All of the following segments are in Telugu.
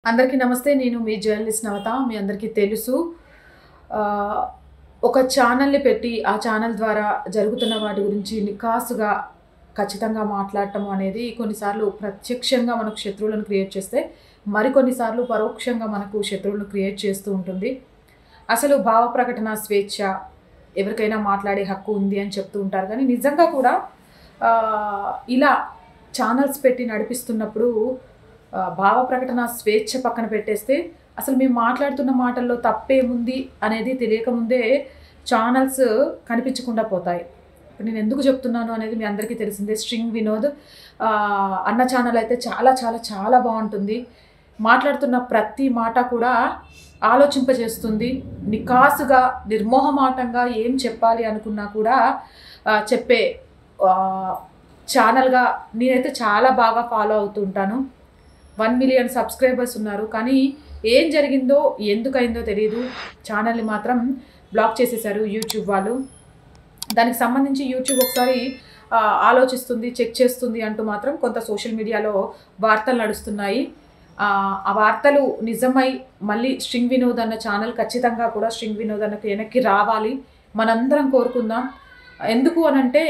అందరికీ నమస్తే నేను మీ జర్నలిస్ట్ నవత మీ అందరికీ తెలుసు ఆ, ఒక ఛానల్ని పెట్టి ఆ ఛానల్ ద్వారా జరుగుతున్న వాటి గురించి నికాసుగా ఖచ్చితంగా మాట్లాడటం అనేది కొన్నిసార్లు ప్రత్యక్షంగా మనకు శత్రువులను క్రియేట్ చేస్తే మరికొన్నిసార్లు పరోక్షంగా మనకు శత్రువులను క్రియేట్ చేస్తూ ఉంటుంది అసలు భావ ప్రకటన స్వేచ్ఛ ఎవరికైనా మాట్లాడే హక్కు ఉంది అని చెప్తూ ఉంటారు కానీ నిజంగా కూడా ఆ, ఇలా ఛానల్స్ పెట్టి నడిపిస్తున్నప్పుడు ఆ, భావ ప్రకటన స్వేచ్ఛ పక్కన పెట్టేస్తే అసలు మేము మాట్లాడుతున్న మాటల్లో తప్పేముంది అనేది తెలియకముందే ఛానల్స్ కనిపించకుండా పోతాయి ఇప్పుడు నేను ఎందుకు చెప్తున్నాను అనేది మీ అందరికీ తెలిసిందే స్ట్రింగ్ వినోద్ ఆ, అన్న ఛానల్ అయితే చాలా చాలా చాలా బాగుంటుంది మాట్లాడుతున్న ప్రతి మాట కూడా ఆలోచింపజేస్తుంది నికాసుగా నిర్మోహమాటంగా ఏం చెప్పాలి అనుకున్నా కూడా ఆ, చెప్పే ఆ, ఛానల్గా నేనైతే చాలా బాగా ఫాలో అవుతుంటాను వన్ మిలియన్ సబ్స్క్రైబర్స్ ఉన్నారు కానీ ఏం జరిగిందో ఎందుకైందో తెలియదు ఛానల్ని మాత్రం బ్లాక్ చేసేసారు యూట్యూబ్ వాళ్ళు దానికి సంబంధించి యూట్యూబ్ ఒకసారి ఆ, ఆలోచిస్తుంది చెక్ చేస్తుంది అంటూ మాత్రం కొంత సోషల్ మీడియాలో వార్తలు నడుస్తున్నాయి ఆ, ఆ వార్తలు నిజమై మళ్ళీ స్ట్రింగ్ వినోద్ అన్న ఛానల్ ఖచ్చితంగా కూడా స్ట్రింగ్ వినోద్ అన్నకు వెనక్కి రావాలి మనందరం కోరుకుందాం ఎందుకు అనంటే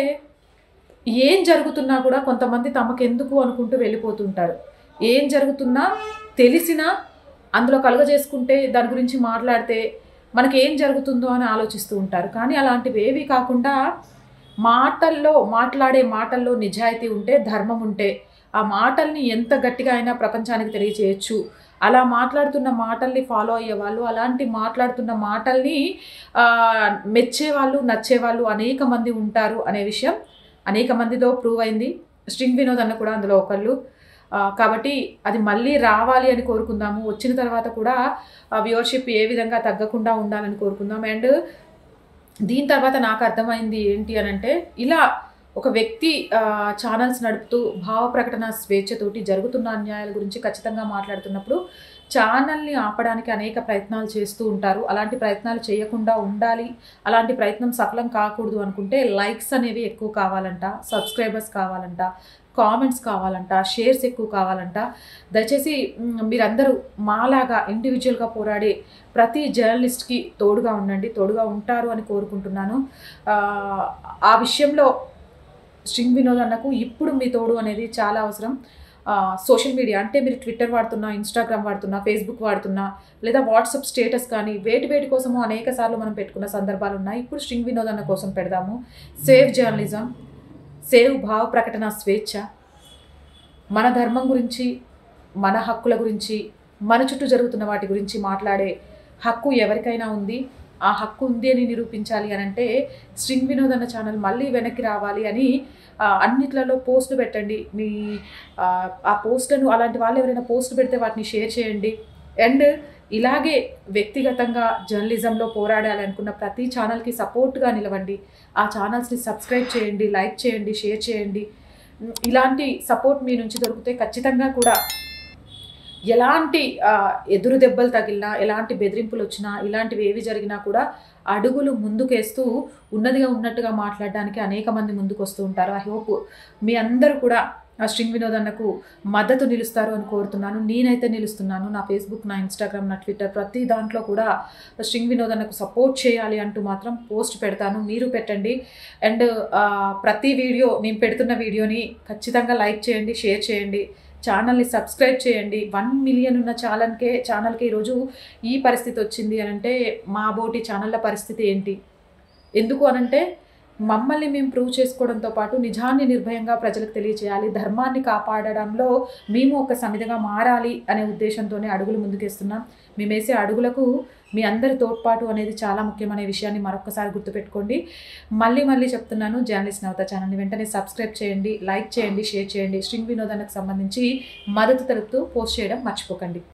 ఏం జరుగుతున్నా కూడా కొంతమంది తమకు ఎందుకు అనుకుంటూ వెళ్ళిపోతుంటారు ఏం జరుగుతున్నా తెలిసినా అందులో కలుగజేసుకుంటే దాని గురించి మాట్లాడితే మనకి ఏం జరుగుతుందో అని ఆలోచిస్తూ ఉంటారు కానీ అలాంటివి ఏవి కాకుండా మాటల్లో మాట్లాడే మాటల్లో నిజాయితీ ఉంటే ధర్మం ఉంటే ఆ మాటల్ని ఎంత గట్టిగా అయినా ప్రపంచానికి తెలియచేయచ్చు అలా మాట్లాడుతున్న మాటల్ని ఫాలో అయ్యే వాళ్ళు అలాంటి మాట్లాడుతున్న మాటల్ని ఆ, మెచ్చేవాళ్ళు నచ్చేవాళ్ళు అనేక మంది ఉంటారు అనే విషయం అనేక మందితో ప్రూవ్ అయింది స్ట్రింగ్ వినోద్ అన్న కూడా అందులో ఒకళ్ళు ఆ, కాబట్టి అది మళ్ళీ రావాలి అని కోరుకుందాము వచ్చిన తర్వాత కూడా వ్యూవర్షిప్ ఏ విధంగా తగ్గకుండా ఉండాలని కోరుకుందాం అండ్ దీని తర్వాత నాకు అర్థమైంది ఏంటి అని అంటే ఇలా ఒక వ్యక్తి ఛానల్స్ నడుపుతూ భావ ప్రకటన స్వేచ్ఛతోటి జరుగుతున్న అన్యాయాల గురించి ఖచ్చితంగా మాట్లాడుతున్నప్పుడు ఛానల్ని ఆపడానికి అనేక ప్రయత్నాలు చేస్తూ ఉంటారు అలాంటి ప్రయత్నాలు చేయకుండా ఉండాలి అలాంటి ప్రయత్నం సఫలం కాకూడదు అనుకుంటే లైక్స్ అనేవి ఎక్కువ కావాలంట సబ్స్క్రైబర్స్ కావాలంట కామెంట్స్ కావాలంట షేర్స్ ఎక్కువ కావాలంట దయచేసి మ్, మీరందరూ మాలాగా ఇండివిజువల్గా పోరాడే ప్రతి జర్నలిస్ట్కి తోడుగా ఉండండి తోడుగా ఉంటారు అని కోరుకుంటున్నాను ఆ, ఆ విషయంలో స్ట్రింగ్ వినోద్ అన్నకు ఇప్పుడు మీ తోడు అనేది చాలా అవసరం సోషల్ మీడియా అంటే మీరు ట్విట్టర్ వాడుతున్నా ఇన్స్టాగ్రామ్ వాడుతున్నా ఫేస్బుక్ వాడుతున్నా లేదా వాట్సాప్ స్టేటస్ కానీ వేటి వేటి కోసమో అనేక సార్లు మనం పెట్టుకున్న సందర్భాలు ఉన్నాయి ఇప్పుడు స్ట్రింగ్ వినోద్ అన్న కోసం పెడదాము సేవ్ జర్నలిజం సేవ్ భావ ప్రకటన స్వేచ్ఛ మన ధర్మం గురించి మన హక్కుల గురించి మన చుట్టూ జరుగుతున్న వాటి గురించి మాట్లాడే హక్కు ఎవరికైనా ఉంది ఆ హక్కు ఉంది అని నిరూపించాలి అని అంటే స్ట్రింగ్ వినోద్ అన్న ఛానల్ మళ్ళీ వెనక్కి రావాలి అని ఆ, అన్నిట్లలో పోస్టులు పెట్టండి మీ ఆ, ఆ పోస్టులను అలాంటి వాళ్ళు ఎవరైనా పోస్ట్ పెడితే వాటిని షేర్ చేయండి అండ్ ఇలాగే వ్యక్తిగతంగా జర్నలిజంలో పోరాడాలి అనుకున్న ప్రతి ఛానల్కి సపోర్ట్గా నిలవండి ఆ ఛానల్స్ని సబ్స్క్రైబ్ చేయండి లైక్ చేయండి షేర్ చేయండి ఉమ్, ఇలాంటి సపోర్ట్ మీ నుంచి దొరికితే ఖచ్చితంగా కూడా ఎలాంటి ఆ, ఎదురు దెబ్బలు తగిలినా ఎలాంటి బెదిరింపులు వచ్చినా ఇలాంటివి ఏవి జరిగినా కూడా అడుగులు ముందుకేస్తూ ఉన్నదిగా ఉన్నట్టుగా మాట్లాడడానికి అనేక మంది ముందుకు వస్తూ ఉంటారు ఐ హోప్ మీ అందరూ కూడా ఆ స్ట్రింగ్ వినోద్ అన్నకు మద్దతు నిలుస్తారు అని కోరుతున్నాను నేనైతే నిలుస్తున్నాను నా ఫేస్బుక్ నా ఇన్స్టాగ్రామ్ నా ట్విట్టర్ ప్రతి దాంట్లో కూడా స్ట్రింగ్ వినోద్ అన్నకు సపోర్ట్ చేయాలి అంటూ మాత్రం పోస్ట్ పెడతాను మీరు పెట్టండి అండ్ ప్రతి వీడియో నేను పెడుతున్న వీడియోని ఖచ్చితంగా లైక్ చేయండి షేర్ చేయండి ఛానల్ని సబ్స్క్రైబ్ చేయండి వన్ మిలియన్ ఉన్న ఛానల్కే ఛానల్కి ఈరోజు ఈ పరిస్థితి వచ్చింది అని అంటే మా బోటి ఛానళ్ళ పరిస్థితి ఏంటి ఎందుకు అనంటే మమ్మల్ని మేము ప్రూవ్ చేసుకోవడంతో పాటు నిజాన్ని నిర్భయంగా ప్రజలకు తెలియచేయాలి ధర్మాన్ని కాపాడడంలో మేము ఒక సమిధిగా మారాలి అనే ఉద్దేశంతోనే అడుగులు ముందుకేస్తున్నాం మేము వేసే అడుగులకు మీ అందరి తోడ్పాటు అనేది చాలా ముఖ్యమనే విషయాన్ని మరొకసారి గుర్తుపెట్టుకోండి మళ్ళీ మళ్ళీ చెప్తున్నాను జర్నలిస్ట్ నవత ఛానల్ని వెంటనే సబ్స్క్రైబ్ చేయండి లైక్ చేయండి షేర్ చేయండి స్ట్రింగ్ వినోదానికి సంబంధించి మద్దతు తెలుపుతూ పోస్ట్ చేయడం మర్చిపోకండి